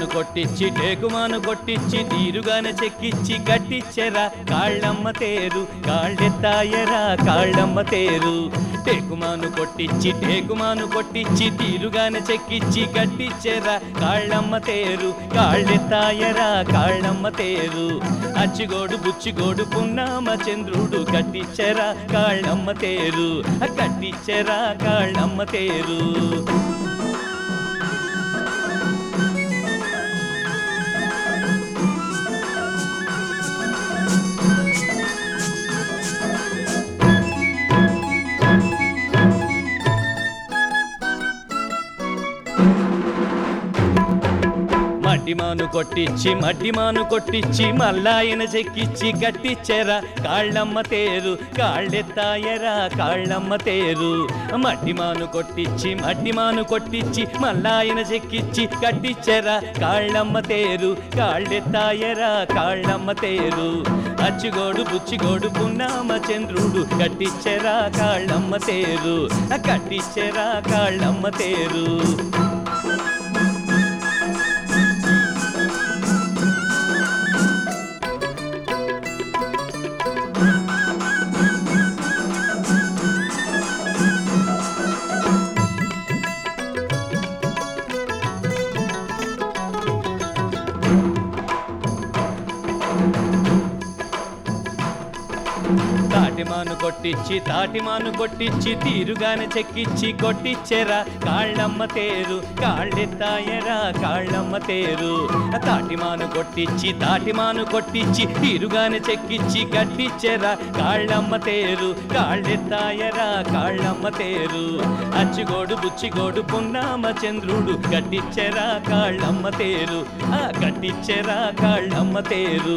తాటిమాను కొట్టిచ్చి టేకుమాను కొట్టిచ్చి తీరుగానే చెక్కిచ్చి కట్టిచ్చెరా కాళ్ళమ్మ తేరు కాళ్ళెత్తాయరా కాళ్ళమ్మ తేరు టేకుమాను కొట్టిచ్చి టేకుమాను కొట్టిచ్చి తీరుగానే చెక్కిచ్చి కట్టిచ్చెరా కాళ్ళమ్మ తేరు కాళ్ళెత్తాయరా కాళ్ళమ్మ తేరు అచ్చిగోడు బుచ్చిగోడు పున్నామ చంద్రుడు కట్టిచ్చెరా కాళ్ళమ్మ తేరు కట్టిచ్చెరా కాళ్ళమ్మ తేరు మడ్డిమాను కొట్టిచ్చి మడ్డిమాను కొట్టిచ్చి మల్లాయన చెక్కిచ్చి కట్టిచ్చెరా కాళ్ళమ్మ తేరు కాళ్ళెత్తాయరా కాళ్ళమ్మ తేరు మడ్డిమాను కొట్టిచ్చి మడ్డిమాను కొట్టిచ్చి మల్లాయన చెక్కిచ్చి కట్టిచ్చెరా కాళ్ళమ్మ తేరు కాళ్ళెత్తాయరా కాళ్ళమ్మ తేరు అచ్చిగోడు బుచ్చిగోడు పున్నామ చంద్రుడు కట్టిచ్చెరా కాళ్ళమ్మ తేరు కట్టిచ్చెరా కాళ్ళమ్మ తేరు తాటిమాను కొట్టిచ్చి తాటిమాను కొట్టిచ్చి తీరుగానే చెక్కిచ్చి కొట్టిచ్చెరా కాళ్ళమ్మ తేరు కాళ్ళెత్తాయరా కాళ్ళమ్మ తేరు తాటిమాను కొట్టిచ్చి తాటిమాను కొట్టిచ్చి తీరుగానే చెక్కిచ్చి కట్టిచ్చెరా కాళ్ళమ్మ తేరు కాళ్ళెత్తాయరా కాళ్ళమ్మ తేరు అచ్చిగోడు బుచ్చిగోడు పున్నామ చంద్రుడు కట్టిచ్చెరా కాళ్ళమ్మ తేరు ఆ కట్టిచ్చెరా కాళ్ళమ్మ తేరు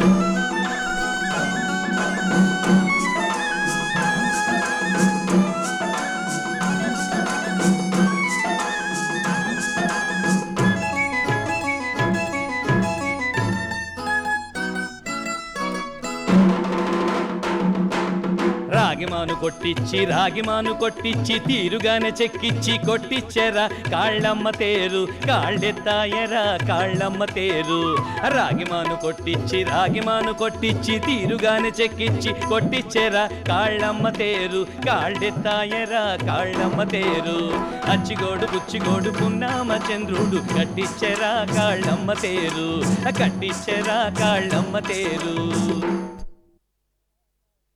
రాగిమాను కొట్టిచ్చి రాగిమాను కొట్టిచ్చి తీరుగానే చెక్కిచ్చి కొట్టిచ్చెరా కాళ్ళమ్మ తేరు కాళ్ళెత్తాయరా కాళ్ళమ్మ తేరు రాగిమాను కొట్టిచ్చి రాగిమాను కొట్టిచ్చి తీరుగానే చెక్కిచ్చి కొట్టిచ్చెరా కాళ్ళమ్మ తేరు కాళ్ళెత్తాయరా కాళ్ళమ్మ తేరు అచ్చిగోడు బుచ్చిగోడు పున్నామ చంద్రుడు కట్టిచ్చెరా కాళ్ళమ్మ తేరు కట్టిచ్చెరా కాళ్ళమ్మ తేరు